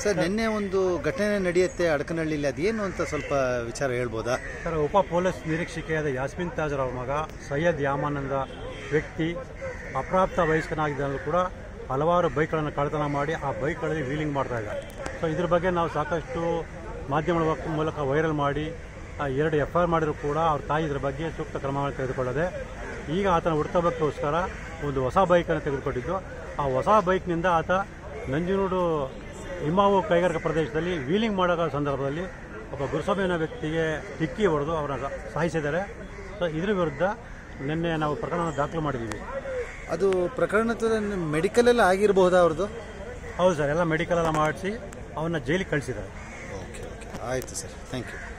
sir ನಿನ್ನೆ ಒಂದು ಘಟನೆ ನಡೆಯುತ್ತೆ ಅಡಕನಹಳ್ಳಿಲಿ ಅದೇನು ಅಂತ ಸ್ವಲ್ಪ ವಿಚಾರ ಹೇಳ್ಬೋದಾ ಸರ್ ಉಪ ಪೊಲೀಸ್ ನಿರೀಕ್ಷಕೆಯಾದ ಯಾಸ್ಮಿನ್ ತಾಜರ್ ಅವ್ರ ಮಗ ಸೈಯದ್ ಯಾಮಾನಂದ ವ್ಯಕ್ತಿ ಅಪ್ರಾಪ್ತ ವಯಸ್ಕನಾಗಿದ್ದರೂ ಕೂಡ ಹಲವಾರು ಬೈಕ್ಗಳನ್ನು ಕಳ್ಳತನ ಮಾಡಿ ಆ ಬೈಕ್ಗಳಲ್ಲಿ ವೀಲಿಂಗ್ ಮಾಡ್ತಾ ಇದ್ದ ಸೊ ಇದ್ರ ಬಗ್ಗೆ ನಾವು ಸಾಕಷ್ಟು ಮಾಧ್ಯಮಗಳ ಮೂಲಕ ವೈರಲ್ ಮಾಡಿ ಆ, ಎರಡು ಎಫ್ ಐ ಆರ್ ಮಾಡಿದ್ರು ಕೂಡ ಅವ್ರ ತಾಯಿ ಇದ್ರ ಬಗ್ಗೆ ಸೂಕ್ತ ಕ್ರಮಗಳನ್ನು ತೆಗೆದುಕೊಳ್ಳದೆ ಈಗ ಆತನ ಹುಟ್ಟುಹಬ್ಬಕ್ಕೋಸ್ಕರ ಒಂದು ಹೊಸ ಬೈಕನ್ನು ತೆಗೆದುಕೊಟ್ಟಿದ್ದು ಆ ಹೊಸ ಬೈಕ್ನಿಂದ ಆತ ನಂಜನೂರು ಹಿಮಾವು ಕೈಗಾರಿಕಾ ಪ್ರದೇಶದಲ್ಲಿ ವೀಲಿಂಗ್ ಮಾಡೋ ಸಂದರ್ಭದಲ್ಲಿ ಒಬ್ಬ ಗುರುಸ್ವಾಮಿನ ವ್ಯಕ್ತಿಗೆ ಡಿಕ್ಕಿ ಹೊಡೆದು ಅವರನ್ನು ಸಾಯಿಸಿದ್ದಾರೆ ಸೊ ಇದ್ರ ವಿರುದ್ಧ ನಿನ್ನೆ ನಾವು ಪ್ರಕರಣ ದಾಖಲು ಮಾಡಿದ್ದೀವಿ ಅದು ಪ್ರಕರಣದ ಮೆಡಿಕಲ್ ಎಲ್ಲ ಆಗಿರಬಹುದಾ ಅವ್ರದ್ದು ಹೌದು ಸರ್ ಎಲ್ಲ ಮೆಡಿಕಲ್ ಎಲ್ಲ ಮಾಡಿಸಿ ಅವನ್ನ ಜೈಲಿಗೆ ಕಳಿಸಿದ್ದಾರೆ ಓಕೆ ಓಕೆ ಆಯಿತು ಸರ್ ಥ್ಯಾಂಕ್ ಯು